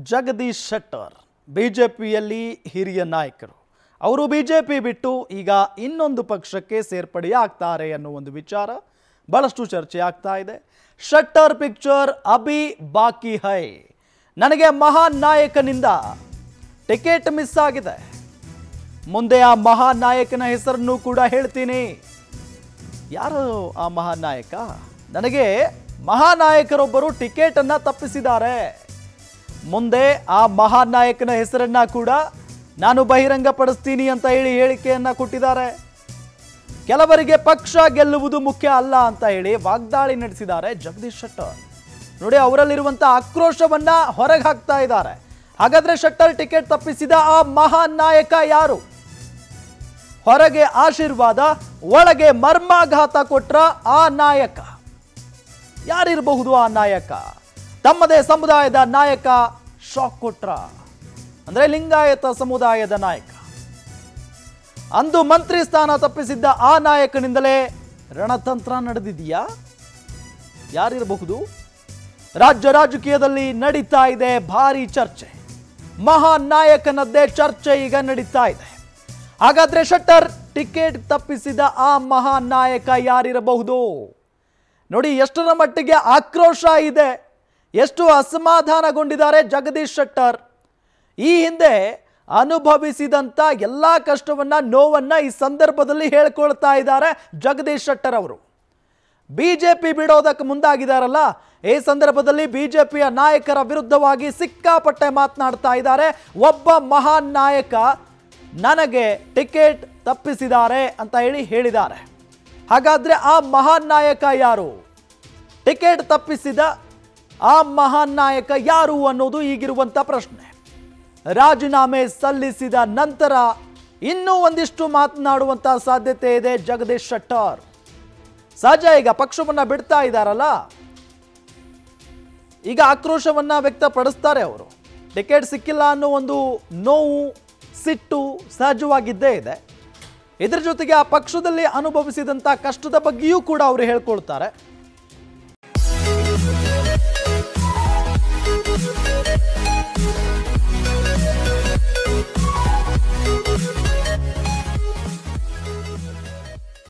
Jagadish Shettar B J ಪಿಯಲ್ಲಿ ಹಿರಿಯ ನಾಯಕರು ಅವರು ಬಿ ಜೆ ಪಿ ಬಿಟ್ಟು ಈಗ ಇನ್ನೊಂದು ಪಕ್ಷಕ್ಕೆ ಸೇರ್ಪಡೆಯಾಗ್ತಾರೆ ಅನ್ನೋ ಒಂದು ವಿಚಾರ ಬಹಳಷ್ಟು ಚರ್ಚೆ ಆಗ್ತಾ ಇದೆ ಶೆಟ್ಟರ್ ಪಿಕ್ಚರ್ ಅಭಿ ಬಾಕಿ ಹೈ ನನಗೆ ಮಹಾನ್ ನಾಯಕನಿಂದ ಟಿಕೆಟ್ ಮಿಸ್ ಆಗಿದೆ ಮುಂದೆ ಆ ಮಹಾನ್ ನಾಯಕನ ಹೆಸರನ್ನು ಕೂಡ ಹೇಳ್ತೀನಿ ಯಾರು ಆ ಮಹಾನಾಯಕ ನನಗೆ ಮಹಾನಾಯಕರೊಬ್ಬರು ಟಿಕೆಟ್ ಅನ್ನ ತಪ್ಪಿಸಿದ್ದಾರೆ ಮುಂದೆ ಆ ಮಹಾನಾಯಕನ ಹೆಸರನ್ನ ಕೂಡ ನಾನು ಬಹಿರಂಗಪಡಿಸ್ತೀನಿ ಅಂತ ಹೇಳಿ ಹೇಳಿಕೆಯನ್ನ ಕೊಟ್ಟಿದ್ದಾರೆ ಕೆಲವರಿಗೆ ಪಕ್ಷ ಗೆಲ್ಲುವುದು ಮುಖ್ಯ ಅಲ್ಲ ಅಂತ ಹೇಳಿ ವಾಗ್ದಾಳಿ ನಡೆಸಿದ್ದಾರೆ ಜಗದೀಶ್ ಶೆಟ್ಟರ್ ನೋಡಿ ಅವರಲ್ಲಿರುವಂತ ಆಕ್ರೋಶವನ್ನ ಹೊರಗೆ ಹಾಕ್ತಾ ಇದ್ದಾರೆ ಹಾಗಾದ್ರೆ ಶೆಟ್ಟರ್ ಟಿಕೆಟ್ ತಪ್ಪಿಸಿದ ಆ ಮಹಾನ್ ನಾಯಕ ಯಾರು ಹೊರಗೆ ಆಶೀರ್ವಾದ ಒಳಗೆ ಮರ್ಮಾಘಾತ ಕೊಟ್ರ ಆ ನಾಯಕ ಯಾರಿರಬಹುದು ಆ ನಾಯಕ ತಮ್ಮದೇ ಸಮುದಾಯದ ನಾಯಕ ಶಾಕ್ ಕೊಟ್ರ ಅಂದ್ರೆ ಲಿಂಗಾಯತ ಸಮುದಾಯದ ನಾಯಕ ಅಂದು ಮಂತ್ರಿ ಸ್ಥಾನ ತಪ್ಪಿಸಿದ್ದ ಆ ನಾಯಕನಿಂದಲೇ ರಣತಂತ್ರ ನಡೆದಿದೆಯಾ ಯಾರಿರಬಹುದು ರಾಜ್ಯ ರಾಜಕೀಯದಲ್ಲಿ ನಡೀತಾ ಇದೆ ಭಾರಿ ಚರ್ಚೆ ಮಹಾನ್ ನಾಯಕನದ್ದೇ ಚರ್ಚೆ ಈಗ ನಡೀತಾ ಇದೆ ಹಾಗಾದ್ರೆ ಶೆಟ್ಟರ್ ಟಿಕೆಟ್ ತಪ್ಪಿಸಿದ ಆ ಮಹಾನ್ ನಾಯಕ ಯಾರಿರಬಹುದು ನೋಡಿ ಎಷ್ಟರ ಮಟ್ಟಿಗೆ ಆಕ್ರೋಶ ಇದೆ ಎಷ್ಟು ಅಸಮಾಧಾನಗೊಂಡಿದ್ದಾರೆ ಜಗದೀಶ್ ಶೆಟ್ಟರ್ ಈ ಹಿಂದೆ ಅನುಭವಿಸಿದಂಥ ಎಲ್ಲ ಕಷ್ಟವನ್ನ ನೋವನ್ನ ಈ ಸಂದರ್ಭದಲ್ಲಿ ಹೇಳ್ಕೊಳ್ತಾ ಇದ್ದಾರೆ ಜಗದೀಶ್ ಶೆಟ್ಟರ್ ಅವರು ಬಿಜೆಪಿ ಬಿಡೋದಕ್ಕೆ ಮುಂದಾಗಿದ್ದಾರಲ್ಲ ಈ ಸಂದರ್ಭದಲ್ಲಿ ಬಿಜೆಪಿಯ ನಾಯಕರ ವಿರುದ್ಧವಾಗಿ ಸಿಕ್ಕಾಪಟ್ಟೆ ಮಾತನಾಡ್ತಾ ಇದ್ದಾರೆ ಒಬ್ಬ ಮಹಾನ್ ನಾಯಕ ನನಗೆ ಟಿಕೆಟ್ ತಪ್ಪಿಸಿದ್ದಾರೆ ಅಂತ ಹೇಳಿ ಹೇಳಿದ್ದಾರೆ ಹಾಗಾದ್ರೆ ಆ ಮಹಾನ್ ನಾಯಕ ಯಾರು ಟಿಕೆಟ್ ತಪ್ಪಿಸಿದ ಆ ಮಹಾನ್ ನಾಯಕ ಯಾರು ಅನ್ನೋದು ಈಗಿರುವಂತ ಪ್ರಶ್ನೆ ರಾಜೀನಾಮೆ ಸಲ್ಲಿಸಿದ ನಂತರ ಇನ್ನೂ ಒಂದಿಷ್ಟು ಮಾತನಾಡುವಂತ ಸಾಧ್ಯತೆ ಇದೆ ಜಗದೀಶ್ ಶೆಟ್ಟರ್ ಸಹಜ ಈಗ ಪಕ್ಷವನ್ನ ಬಿಡ್ತಾ ಇದ್ದಾರಲ್ಲ ಈಗ ಆಕ್ರೋಶವನ್ನ ವ್ಯಕ್ತಪಡಿಸ್ತಾರೆ ಅವರು ಟಿಕೆಟ್ ಸಿಕ್ಕಿಲ್ಲ ಅನ್ನೋ ಒಂದು ನೋವು ಸಿಟ್ಟು ಸಹಜವಾಗಿದ್ದೇ ಇದೆ ಇದರ ಜೊತೆಗೆ ಆ ಪಕ್ಷದಲ್ಲಿ ಅನುಭವಿಸಿದಂಥ ಕಷ್ಟದ ಬಗ್ಗೆಯೂ ಕೂಡ ಅವರು ಹೇಳ್ಕೊಳ್ತಾರೆ